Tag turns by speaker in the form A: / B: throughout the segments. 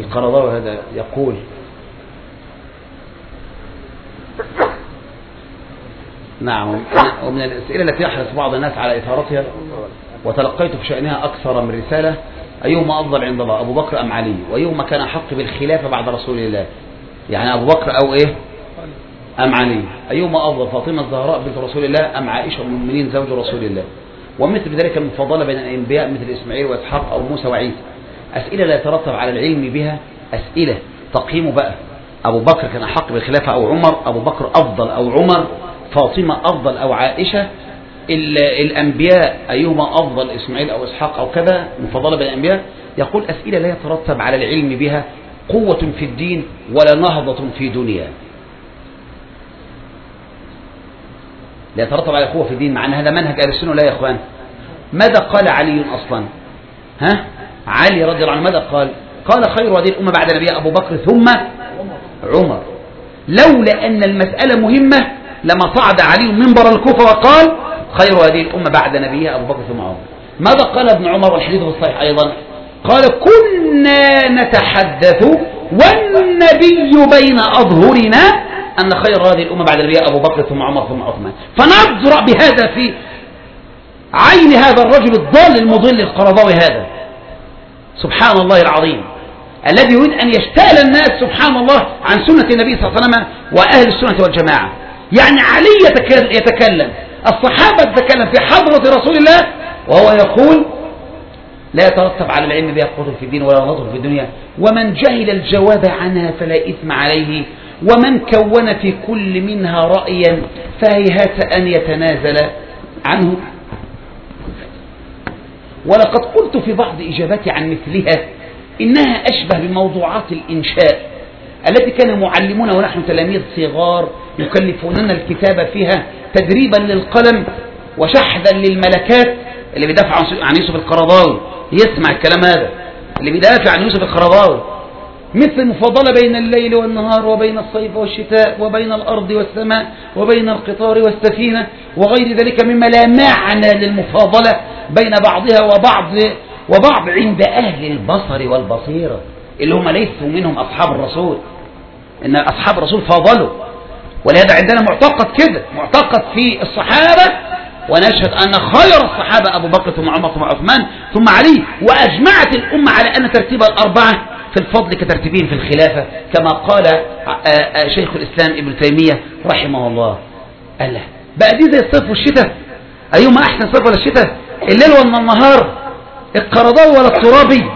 A: القرضاوي هذا يقول نعم ومن الأسئلة التي يحرص بعض الناس على إثارتها وتلقيت في شأنها أكثر من رسالة أيهما أفضل عند الله أبو بكر أم علي وأيهما كان أحق بالخلافة بعد رسول الله يعني أبو بكر أو إيه أم علي أيهما أفضل فاطمة الزهراء بنت رسول الله أم عائشة أم المؤمنين زوج رسول الله ومثل ذلك المفضلة بين الأنبياء مثل إسماعيل وإسحاق أو موسى وعيسى أسئلة لا يترتب على العلم بها أسئلة تقييم بقى أبو بكر كان أحق بالخلافة أو عمر أبو بكر أفضل أو عمر فاطمة أفضل أو عائشة الأنبياء أيهما أفضل إسماعيل أو إسحاق أو كذا مفضلة بين الأنبياء يقول أسئلة لا يترتب على العلم بها قوة في الدين ولا نهضة في دنيا لا يترتب على قوة في الدين مع أن هذا منهج أهل السنة لا يا إخوان ماذا قال علي أصلا ها علي رضي الله عنه ماذا قال قال خير هذه الأمة بعد نبي أبو بكر ثم عمر لولا أن المسألة مهمة لما صعد علي منبر الكوفة وقال خير هذه الأمة بعد نبيها أبو بكر ثم عمر ماذا قال ابن عمر والحديث في الصحيح أيضا قال كنا نتحدث والنبي بين أظهرنا أن خير هذه الأمة بعد نبيها أبو بكر ثم عمر ثم عثمان فنظر بهذا في عين هذا الرجل الضال المضل القرضاوي هذا سبحان الله العظيم الذي يريد أن يشتال الناس سبحان الله عن سنة النبي صلى الله عليه وسلم وأهل السنة والجماعة يعني علي يتكلم الصحابة تتكلم في حضرة رسول الله وهو يقول لا يترتب على العلم بها قوة في الدين ولا نظر في الدنيا ومن جهل الجواب عنها فلا إثم عليه ومن كون في كل منها رأيا فهيهات أن يتنازل عنه ولقد قلت في بعض إجاباتي عن مثلها إنها أشبه بموضوعات الإنشاء التي كان معلمون ونحن تلاميذ صغار يكلفوننا الكتابة فيها تدريبا للقلم وشحذا للملكات اللي بيدافع عن يوسف القرضاوي يسمع الكلام هذا اللي بيدافع عن يوسف القرضاوي مثل المفاضلة بين الليل والنهار وبين الصيف والشتاء وبين الأرض والسماء وبين القطار والسفينة وغير ذلك مما لا معنى للمفاضلة بين بعضها وبعض وبعض عند أهل البصر والبصيرة اللي هم ليسوا منهم أصحاب الرسول إن أصحاب الرسول فاضلوا ولهذا عندنا معتقد كده معتقد في الصحابة ونشهد أن خير الصحابة أبو بكر ثم عمر ثم عثمان ثم علي وأجمعت الأمة على أن ترتيب الأربعة في الفضل كترتيبهم في الخلافة كما قال شيخ الإسلام ابن تيمية رحمه الله قال له بقى دي زي الصيف والشتاء أيهما أحسن صيف ولا الشتاء الليل ولا النهار القرضاوي ولا الترابي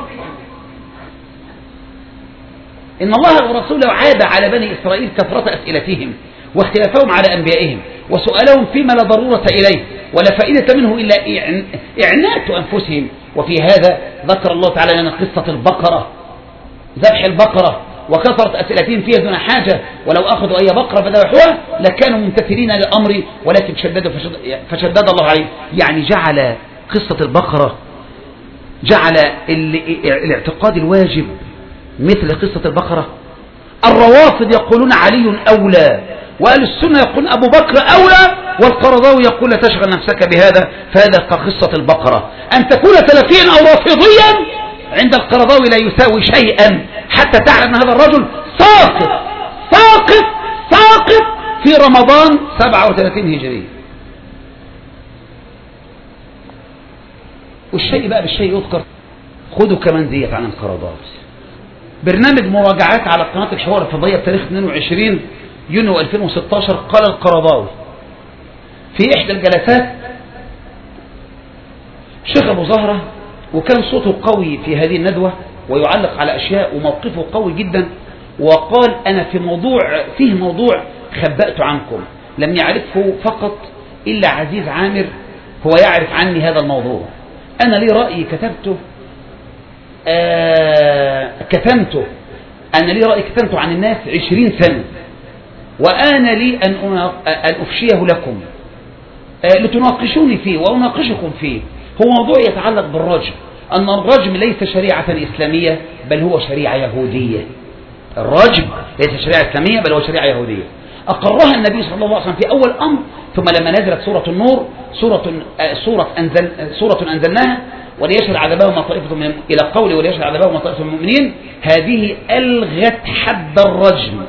A: إن الله ورسوله عاب على بني إسرائيل كثرة أسئلتهم واختلافهم على أنبيائهم وسؤالهم فيما لا ضرورة إليه ولا فائدة منه إلا إعنات أنفسهم وفي هذا ذكر الله تعالى لنا قصة البقرة ذبح البقرة وكثرت أسئلتهم فيها دون حاجة ولو أخذوا أي بقرة فذبحوها لكانوا ممتثلين للأمر ولكن شددوا فشدد, فشدد الله عليه يعني جعل قصة البقرة جعل الاعتقاد الواجب مثل قصة البقرة الروافض يقولون علي أولى وأهل السنة يقولون أبو بكر أولى والقرضاوي يقول لا تشغل نفسك بهذا فهذا كقصة البقرة أن تكون سلفيا أو رافضيا عند القرضاوي لا يساوي شيئا حتى تعلم هذا الرجل ساقط ساقط ساقط في رمضان 37 هجري والشيء بقى بالشيء يذكر خذوا كمان ديت عن القرضاوي برنامج مراجعات على قناة الحوار الفضائية بتاريخ 22 يونيو 2016 قال القرضاوي في إحدى الجلسات شيخ أبو زهرة وكان صوته قوي في هذه الندوة ويعلق على أشياء وموقفه قوي جدا وقال أنا في موضوع فيه موضوع خبأت عنكم لم يعرفه فقط إلا عزيز عامر هو يعرف عني هذا الموضوع أنا لي رأي كتبته آه كتمته أنا لي رأي كتمته عن الناس عشرين سنة وآن لي أن, أن أفشيه لكم آه لتناقشوني فيه وأناقشكم فيه هو موضوع يتعلق بالرجم أن الرجم ليس شريعة إسلامية بل هو شريعة يهودية الرجم ليس شريعة إسلامية بل هو شريعة يهودية أقرها النبي صلى الله عليه وسلم في أول أمر ثم لما نزلت سورة النور سورة سورة أنزل سورة أنزلناها وليشهد عذابهما طائفة من إلى قوله وليشهد عذابهما طائفة من المؤمنين هذه ألغت حد الرجم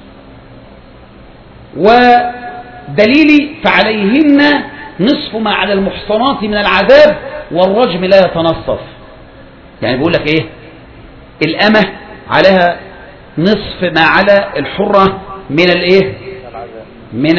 A: ودليل فعليهن نصف ما على المحصنات من العذاب والرجم لا يتنصف يعني بيقول لك ايه الأمة عليها نصف ما على الحرة من الايه من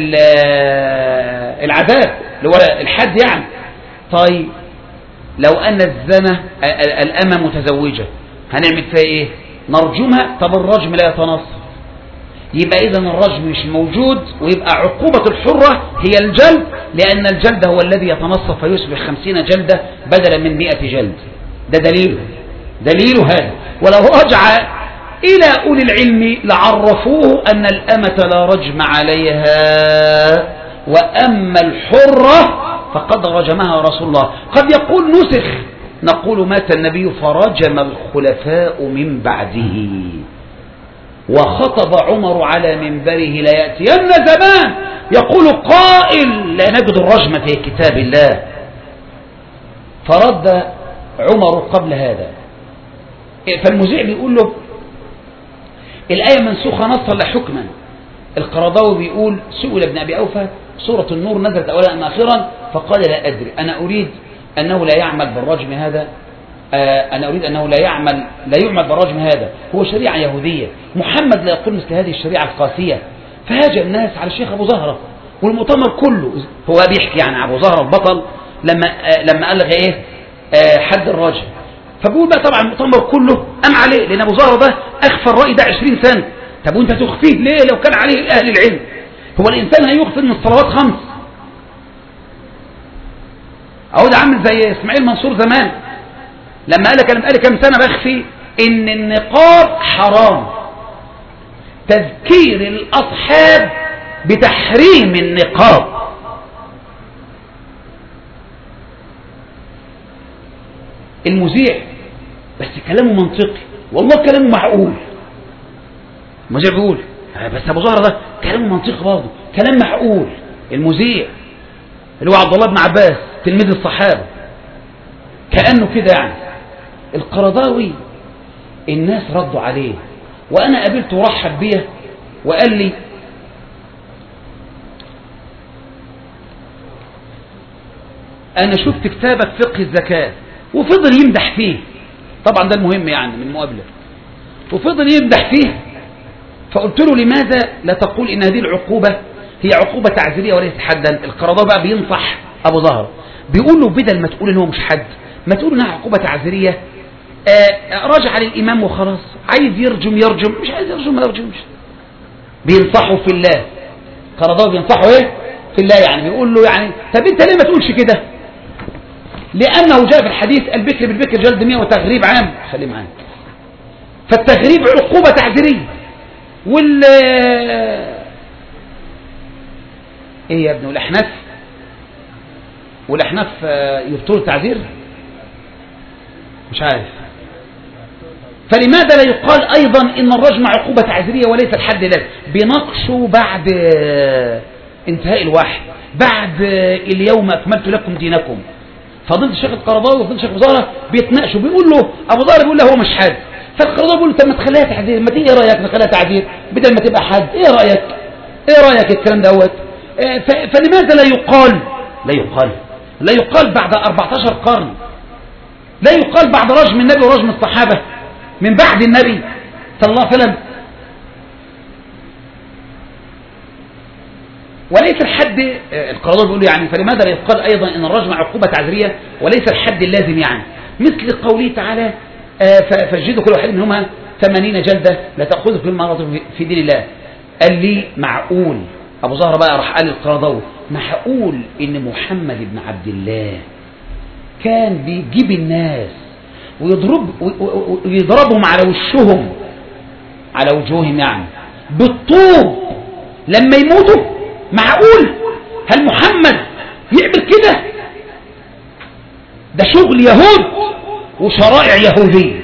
A: العذاب اللي هو الحد يعني طيب لو أن الزنا الأمة متزوجة هنعمل فيها إيه نرجمها طب الرجم لا يتنصف يبقى إذا الرجم مش موجود ويبقى عقوبة الحرة هي الجلد لأن الجلد هو الذي يتنصف فيصبح خمسين جلدة بدلا من مئة جلد ده دليله دليل هذا ولو رجع إلى أولي العلم لعرفوه أن الأمة لا رجم عليها وأما الحرة فقد رجمها رسول الله قد يقول نسخ نقول مات النبي فرجم الخلفاء من بعده وخطب عمر على منبره ليأتين زمان يقول قائل لا نجد الرجم في كتاب الله فرد عمر قبل هذا فالمذيع بيقول له الآية منسوخة نصا لا حكما القرضاوي بيقول سئل ابن أبي أوفى سورة النور نزلت أولا أم آخرا فقال لا أدري أنا أريد أنه لا يعمل بالرجم هذا آه أنا أريد أنه لا يعمل لا يعمل بالرجم هذا هو شريعة يهودية محمد لا يقول مثل هذه الشريعة القاسية فهاجم الناس على الشيخ أبو زهرة والمؤتمر كله هو بيحكي عن أبو زهرة البطل لما آه لما ألغى إيه آه حد الرجم فبقول بقى طبعا المؤتمر كله قام عليه لأن أبو زهرة ده أخفى الرأي ده 20 سنة طب وأنت تخفيه ليه لو كان عليه أهل العلم هو الإنسان هيغفل من الصلوات خمس أهو ده عامل زي إسماعيل منصور زمان لما قال لك أنا بقالي كام سنة بخفي إن النقاب حرام تذكير الأصحاب بتحريم النقاب المذيع بس كلامه منطقي والله كلامه معقول المذيع بيقول بس ابو زهره ده كلامه منطقي برضه كلام معقول المذيع اللي هو عبد الله بن عباس تلميذ الصحابه كانه كده يعني القرضاوي الناس ردوا عليه وانا قابلته ورحب بيا وقال لي انا شفت كتابك فقه الزكاه وفضل يمدح فيه طبعا ده المهم يعني من المقابله وفضل يمدح فيه فقلت له لماذا لا تقول ان هذه العقوبة هي عقوبة تعزيرية وليست حدا القرضاء بقى بينصح ابو ظهر بيقول له بدل ما تقول ان هو مش حد ما تقول انها عقوبة تعزيرية آه راجع للامام وخلاص عايز يرجم يرجم مش عايز يرجم ما يرجمش بينصحه في الله قرضاء بينصحه ايه في الله يعني بيقول له يعني طب انت ليه ما تقولش كده لانه جاء في الحديث البكر بالبكر جلد 100 وتغريب عام خليه معاك فالتغريب عقوبة تعزيرية وال ايه يا ابني والاحناف والاحناف يبطلوا التعذير مش عارف فلماذا لا يقال ايضا ان الرجم عقوبة تعذيرية وليس الحد ذلك بنقشه بعد انتهاء الوحي بعد اليوم اكملت لكم دينكم فضيله الشيخ القرضاوي وفضيله الشيخ ابو زهره بيتناقشوا بيقول له ابو زهره بيقول له هو مش حد فالقرضاوي بيقول له طب ما تخليها تعذير ما تيجي ايه رايك نخليها تعذير بدل ما تبقى حد ايه رايك ايه رايك الكلام دوت فلماذا لا يقال لا يقال لا يقال بعد 14 قرن لا يقال بعد رجم النبي ورجم الصحابه من بعد النبي صلى الله عليه وسلم وليس الحد القرضاوي بيقول يعني فلماذا لا يقال ايضا ان الرجم عقوبه تعذيريه وليس الحد اللازم يعني مثل قوله تعالى فاجدوا كل واحد منهما ثمانين جلدة لا تأخذوا في المرض في دين الله قال لي معقول أبو زهرة بقى راح قال القرضاوي معقول إن محمد بن عبد الله كان بيجيب الناس ويضرب ويضربهم على وشهم على وجوههم يعني بالطوب لما يموتوا معقول هل محمد يعمل كده ده شغل يهود وشرائع يهودية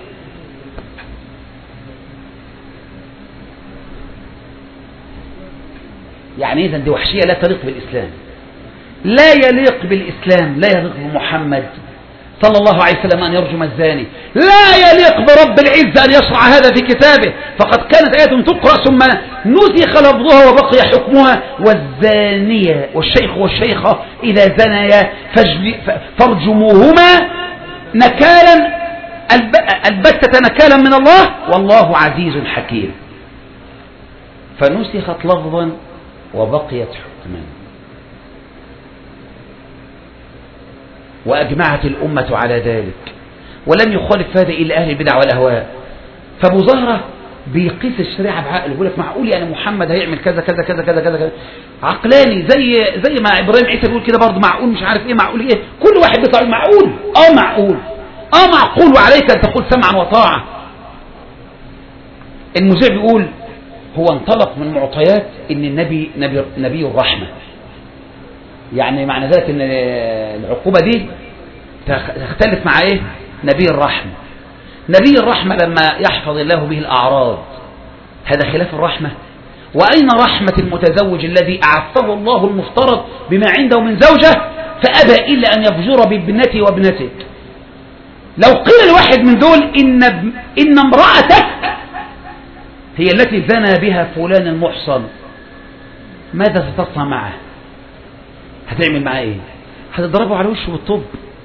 A: يعني إذا دي وحشية لا تليق بالإسلام لا يليق بالإسلام لا يليق بمحمد صلى الله عليه وسلم أن يرجم الزاني لا يليق برب العزة أن يشرع هذا في كتابه فقد كانت آية تقرأ ثم نسخ لفظها وبقي حكمها والزانية والشيخ والشيخة إذا زنيا فارجموهما نكالا البتة نكالا من الله والله عزيز حكيم فنسخت لفظا وبقيت حكما وأجمعت الأمة على ذلك ولم يخالف هذا إلا أهل البدع والأهواء فأبو زهرة بيقيس الشريعة بعقله يقول لك معقول يعني محمد هيعمل كذا كذا كذا كذا كذا, كذا. عقلاني زي زي ما إبراهيم عيسى بيقول كده برضه معقول مش عارف إيه معقول إيه كل واحد بيطلع معقول أه معقول أه معقول وعليك أن تقول سمعا وطاعة المذيع بيقول هو انطلق من معطيات ان النبي نبي, نبي الرحمة يعني معنى ذلك ان العقوبة دي تختلف مع ايه نبي الرحمة نبي الرحمة لما يحفظ الله به الأعراض هذا خلاف الرحمة وأين رحمة المتزوج الذي أعفه الله المفترض بما عنده من زوجة فأبى إلا أن يفجر بابنته وابنته لو قيل لواحد من دول إن, إن امرأتك هي التي زنى بها فلان المحصن ماذا ستصنع معه هتعمل معاه ايه هتضربه على وشه بالطب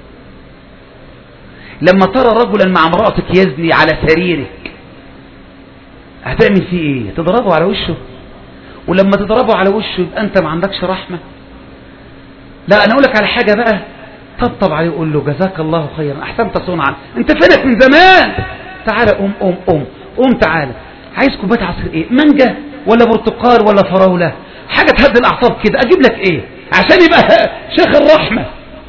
A: لما ترى رجلا مع امرأتك يزني على سريرك هتعمل فيه ايه تضربه على وشه ولما تضربه على وشه يبقى انت ما عندكش رحمة لا انا اقول لك على حاجة بقى طبطب عليه وقول له جزاك الله خيرا احسنت صنعا انت فينك من زمان تعالى قوم قوم قوم قوم تعالى عايز كوبايه عصير ايه مانجا ولا برتقال ولا فراوله حاجه تهدي الاعصاب كده اجيب لك ايه عشان يبقى شيخ الرحمه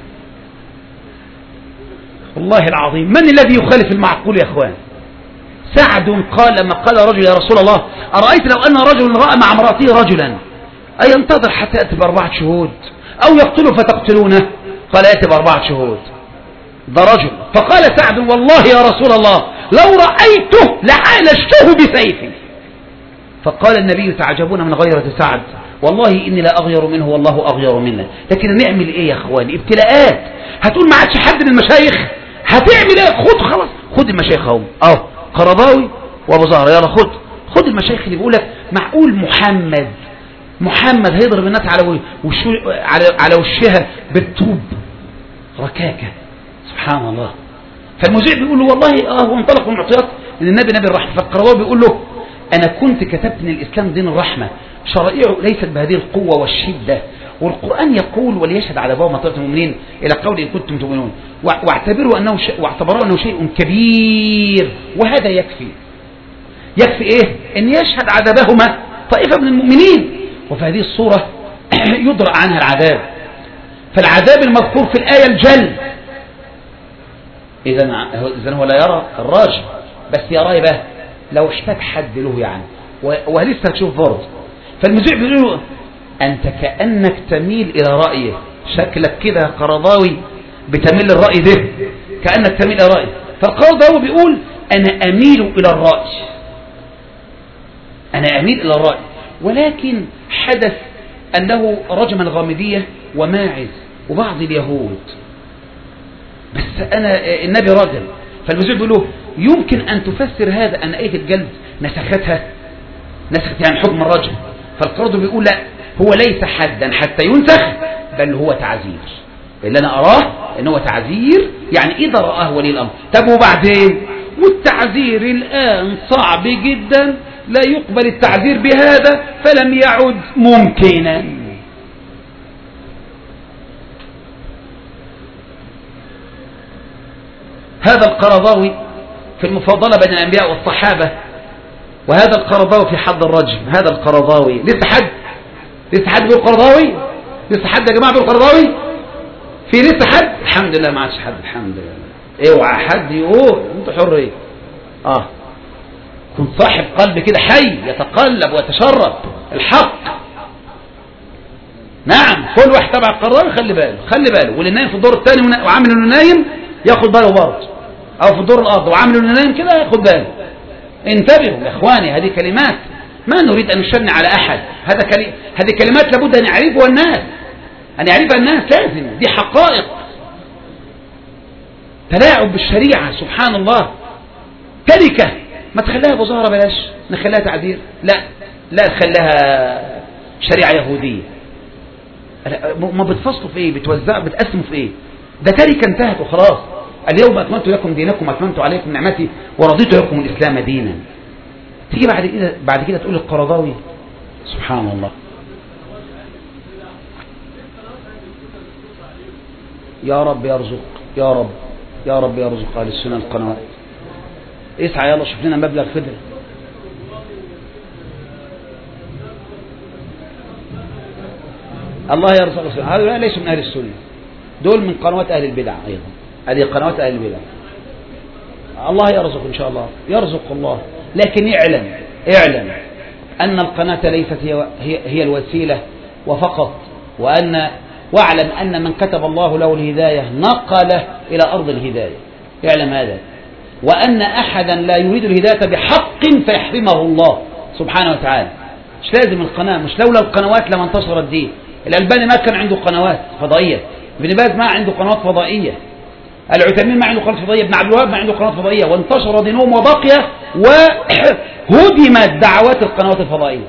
A: والله العظيم من الذي يخالف المعقول يا اخوان سعد قال لما قال رجل يا رسول الله أرأيت لو أن رجل رأى مع امرأته رجلا أينتظر حتى يأتي بأربعة شهود أو يقتله فتقتلونه قال يأتي بأربعة شهود ده رجل فقال سعد والله يا رسول الله لو رأيته لعالجته بسيفي فقال النبي تعجبون من غيرة سعد والله إني لا أغير منه والله أغير منا لكن نعمل إيه يا أخواني ابتلاءات هتقول ما عادش حد من المشايخ هتعمل إيه خد خلاص خد المشايخ اهو أهو قرضاوي وأبو زهر يلا خد خد المشايخ اللي بيقول لك معقول محمد محمد هيضرب الناس على وشو على على وشها بالطوب ركاكه سبحان الله فالمذيع بيقول له والله اه هو انطلق من معطيات ان النبي نبي الرحمه فالقرضاوي بيقول له انا كنت كتبت ان الاسلام دين الرحمه شرائعه ليست بهذه القوه والشده والقران يقول وليشهد على باب مطيره المؤمنين الى قول ان كنتم تؤمنون واعتبروا انه شيء واعتبروا انه شيء كبير وهذا يكفي يكفي ايه ان يشهد عذابهما طائفه من المؤمنين وفي هذه الصوره يدرأ عنها العذاب فالعذاب المذكور في الايه الجل إذا إذا هو لا يرى الراجل بس يراه بقى لو احتاج حد له يعني ولسه هتشوف برضه فالمذيع بيقول له أنت كأنك تميل إلى رأيه شكلك كده قرضاوي بتميل للرأي ده كأنك تميل إلى رأيه فالقرضاوي بيقول أنا أميل إلى الرأي أنا أميل إلى الرأي ولكن حدث أنه رجم الغامدية وماعز وبعض اليهود بس أنا النبي راجل فالمسيح بيقول له يمكن أن تفسر هذا أن آية الجلد نسختها نسخت يعني حكم الرجل فالقرض بيقول لا هو ليس حدا حتى ينسخ بل هو تعزير اللي أنا أراه إن هو تعزير يعني إذا رآه ولي الأمر طب وبعدين والتعزير الآن صعب جدا لا يقبل التعزير بهذا فلم يعد ممكنا هذا القرضاوي في المفاضلة بين الأنبياء والصحابة وهذا القرضاوي في حد الرجم هذا القرضاوي لسه حد لسه حد بيقول قرضاوي لسه حد يا جماعة بيقول قرضاوي في لسه حد الحمد لله ما عادش حد الحمد لله اوعى حد يقول انت حر ايه اه كن صاحب قلب كده حي يتقلب ويتشرب الحق نعم كل واحد تبع القرار خلي باله خلي باله واللي نايم في الدور الثاني وعامل انه نايم ياخد باله برضه او في الدور الارض وعامل انه نايم كده ياخد باله انتبهوا يا اخواني هذه كلمات ما نريد ان نشن على احد هذا كلي... هذه كلمات لابد ان يعرفها الناس ان يعرفها الناس لازم دي حقائق تلاعب بالشريعة سبحان الله تركة ما تخليها بظاهرة بلاش نخليها تعديل لا لا نخليها شريعة يهودية ما بتفصلوا في ايه بتوزعوا بتقسموا في ايه ده تركة انتهت وخلاص اليوم أكملت لكم دينكم أتممت عليكم نعمتي ورضيت لكم الإسلام دينا تيجي بعد كده بعد كده تقول القرضاوي سبحان الله يا رب يرزق يا رب يا رب يرزق أهل السنة القنوات اسعى يلا شوف لنا مبلغ فدر الله يرزق السنة هؤلاء ليسوا من أهل السنة دول من قنوات أهل البدع أيضا هذه قنوات أهل البدع الله يرزق إن شاء الله يرزق الله لكن اعلم اعلم أن القناة ليست هي, هي, هي الوسيلة وفقط وأن واعلم أن من كتب الله له الهداية نقله إلى أرض الهداية اعلم هذا وأن أحدا لا يريد الهداية بحق فيحرمه الله سبحانه وتعالى مش لازم القناة مش لولا القنوات لما انتصر الدين الألباني ما كان عنده قنوات فضائية ابن باز ما عنده قنوات فضائية العثيمين ما عنده قناة فضائية ابن عبد الوهاب ما عنده قناة فضائية وانتشر دينهم وبقي وهدمت دعوات القنوات الفضائية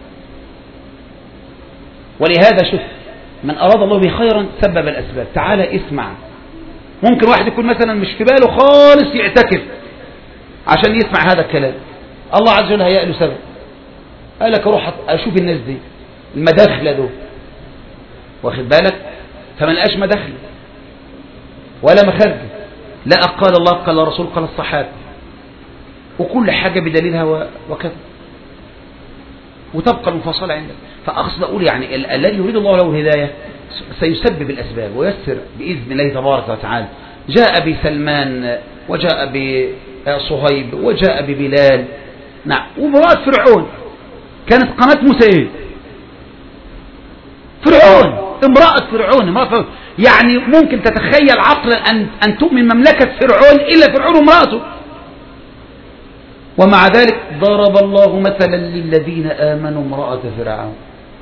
A: ولهذا شوف من أراد الله به خيرا سبب الأسباب تعال اسمع ممكن واحد يكون مثلا مش في باله خالص يعتكف عشان يسمع هذا الكلام الله عز وجل هيأ له سبب قال لك اروح اشوف الناس دي المداخله دول واخد بالك فما لقاش مداخل ولا مخرج لا قال الله قال الرسول قال الصحابه وكل حاجه بدليلها وكذا وتبقى المفاصلة عندك فأقصد أقول يعني الذي يريد الله له الهداية سيسبب الأسباب ويسر بإذن الله تبارك وتعالى جاء بسلمان وجاء بصهيب وجاء ببلال نعم وامرأة فرعون كانت قناة موسى ايه فرعون امرأة فرعون امرأة فرعون يعني ممكن تتخيل عقلا أن, أن تؤمن مملكة فرعون إلا فرعون امرأته ومع ذلك ضرب الله مثلا للذين آمنوا امرأة فرعون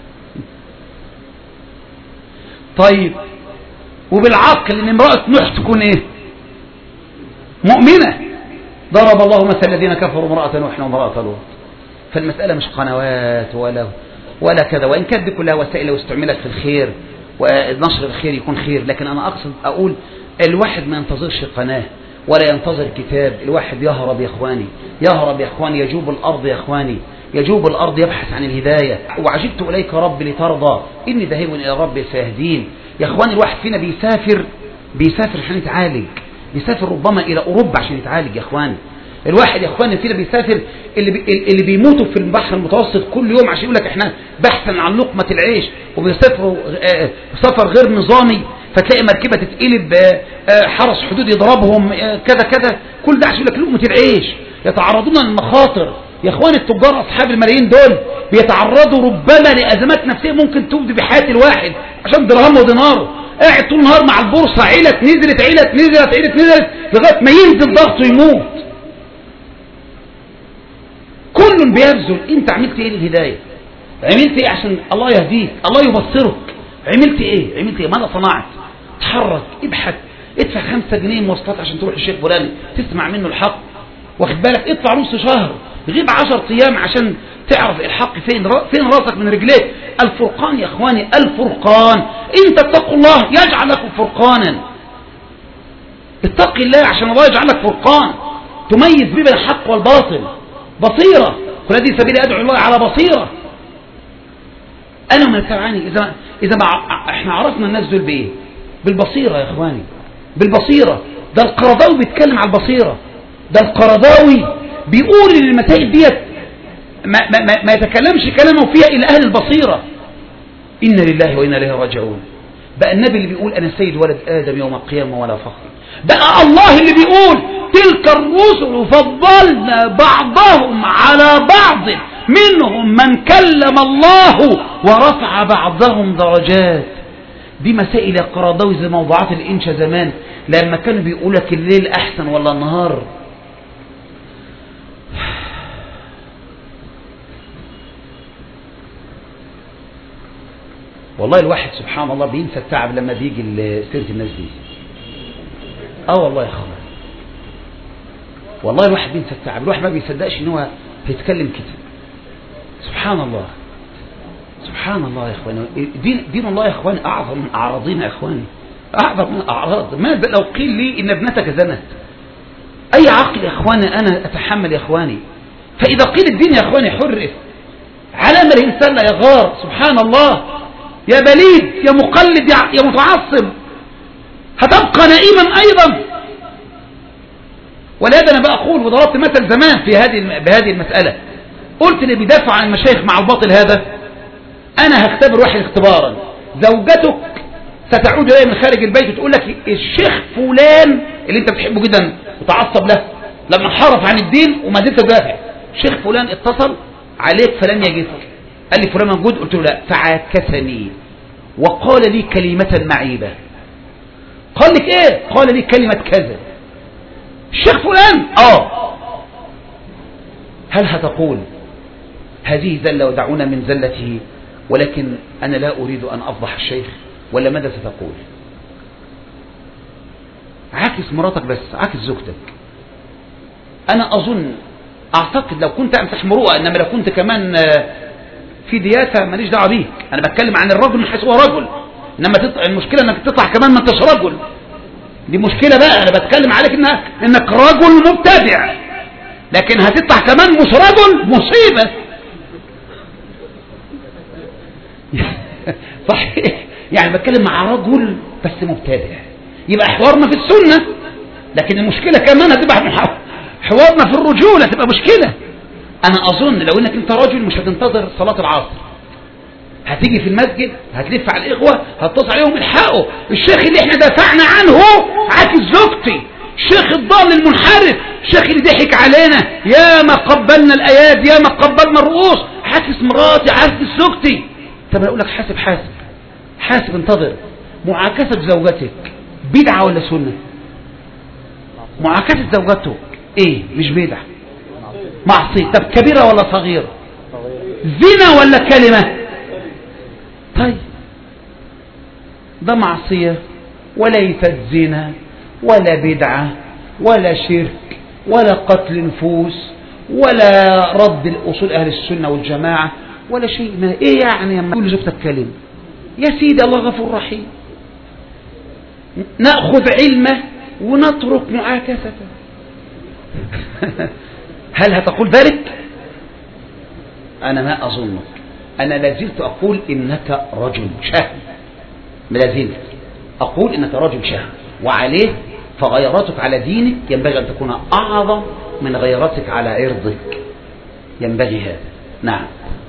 A: طيب وبالعقل ان امرأة نوح تكون ايه مؤمنة ضرب الله مثل الذين كفروا امرأة نوح وامرأة لوط فالمسألة مش قنوات ولا ولا كذا وإن كانت دي كلها وسائل لو استعملت في الخير ونشر الخير يكون خير لكن أنا أقصد أقول الواحد ما ينتظرش قناة ولا ينتظر كتاب الواحد يهرب يا اخواني يهرب يا اخواني يجوب الارض يا اخواني يجوب الارض يبحث عن الهدايه وعجبت اليك رب لترضى اني ذاهب الى ربي سيهدين يا اخواني الواحد فينا بيسافر بيسافر عشان يتعالج بيسافر ربما الى اوروبا عشان يتعالج يا اخواني الواحد يا اخواني فينا بيسافر اللي بي اللي بيموتوا في البحر المتوسط كل يوم عشان يقول لك احنا بحثا عن لقمه العيش وبيسافروا سفر غير نظامي فتلاقي مركبة تتقلب حرس حدود يضربهم كذا كذا كل ده عشان يقول لك لقمة العيش يتعرضون للمخاطر يا اخوان التجار اصحاب الملايين دول بيتعرضوا ربما لازمات نفسيه ممكن تفضي بحياه الواحد عشان درهمه وديناره قاعد طول النهار مع البورصه عيله نزلت عيله نزلت عيله نزلت لغايه ما ينزل ضغطه يموت كل بيبذل انت عملت ايه للهدايه عملت ايه عشان الله يهديك الله يبصرك عملت ايه عملت ايه ماذا صنعت اتحرك ابحث ادفع خمسة جنيه مواصلات عشان تروح الشيخ فلان تسمع منه الحق واخد بالك ادفع نص شهر غيب عشر ايام عشان تعرف الحق فين فين راسك من رجليك الفرقان يا اخواني الفرقان ان تتقوا الله يجعل لكم فرقانا اتق الله عشان الله يجعل لك فرقان تميز بين الحق والباطل بصيرة قل هذه سبيل ادعو الله على بصيرة انا من تبعني اذا اذا ما احنا عرفنا الناس دول بايه بالبصيرة يا اخواني بالبصيرة ده القرضاوي بيتكلم على البصيرة ده القرضاوي بيقول ان المسائل ديت ما, ما, ما, ما يتكلمش كلامه فيها الا اهل البصيرة انا لله وانا اليه راجعون بقى النبي اللي بيقول انا سيد ولد ادم يوم القيامة ولا فخر بقى الله اللي بيقول تلك الرسل فضلنا بعضهم على بعض منهم من كلم الله ورفع بعضهم درجات دي مسائل يا قراضاوي زي موضوعات الانشا زمان لما كانوا بيقول لك الليل احسن ولا النهار والله الواحد سبحان الله بينسى التعب لما بيجي سيره الناس دي اه والله يا اخوان والله الواحد بينسى التعب الواحد ما بيصدقش ان هو هيتكلم كده سبحان الله سبحان الله يا اخواني دين, دين الله يا اخواني اعظم من اعراضنا يا اخواني اعظم من الاعراض ماذا لو قيل لي ان ابنتك زنت اي عقل يا اخواني انا اتحمل يا اخواني فاذا قيل الدين يا اخواني حرف على ما الانسان لا يغار سبحان الله يا بليد يا مقلد يا, يا متعصب هتبقى نائما ايضا ولهذا انا بقول وضربت مثل زمان في هذه بهذه المساله قلت اللي بيدافع عن المشايخ مع الباطل هذا انا هختبر واحد اختبارا زوجتك ستعود اليه من خارج البيت وتقول لك الشيخ فلان اللي انت بتحبه جدا وتعصب له لما انحرف عن الدين وما زلت تدافع شيخ فلان اتصل عليك فلم يجدك قال لي فلان موجود قلت له لا فعاكسني وقال لي كلمة معيبة قال لك ايه قال لي كلمة كذا الشيخ فلان اه هل هتقول هذه زلة ودعونا من زلته ولكن أنا لا أريد أن أفضح الشيخ ولا ماذا ستقول عاكس مراتك بس عاكس زوجتك أنا أظن أعتقد لو كنت أمسح مروءة إنما لو كنت كمان في دياسة ماليش دعوة بيك أنا بتكلم عن الرجل من حيث هو رجل إنما تطلع المشكلة إنك تطلع كمان ما أنتش رجل دي مشكلة بقى أنا بتكلم عليك إنك, إنك رجل مبتدع لكن هتطلع كمان مش رجل مصيبة صحيح يعني بتكلم مع رجل بس مبتدع يبقى حوارنا في السنة لكن المشكلة كمان هتبقى حوارنا في الرجولة تبقى مشكلة أنا أظن لو إنك أنت رجل مش هتنتظر صلاة العصر هتيجي في المسجد هتلف على الإخوة هتصل عليهم الحقوا الشيخ اللي احنا دافعنا عنه عاكس زوجتي الشيخ الضال المنحرف الشيخ اللي ضحك علينا يا ما قبلنا الأيادي يا ما قبلنا الرؤوس عاكس مراتي عاكس زوجتي طب أنا أقول لك حاسب حاسب حاسب انتظر معاكسة زوجتك بدعة ولا سنة معاكسة زوجته ايه مش بدعة معصية طب كبيرة ولا صغيرة زنا ولا كلمة طيب ده معصية وليست زنا ولا بدعة ولا شرك ولا قتل نفوس ولا رد الأصول أهل السنة والجماعة ولا شيء ما إيه يعني لما تقول لزوجتك كلمة يا سيدي الله غفور رحيم نأخذ علمه ونترك معاكسته هل هتقول ذلك أنا ما أظنك أنا لازلت أقول إنك رجل شهم لازلت أقول إنك رجل شهم وعليه فغيراتك على دينك ينبغي أن تكون أعظم من غيراتك على عرضك ينبغي هذا نعم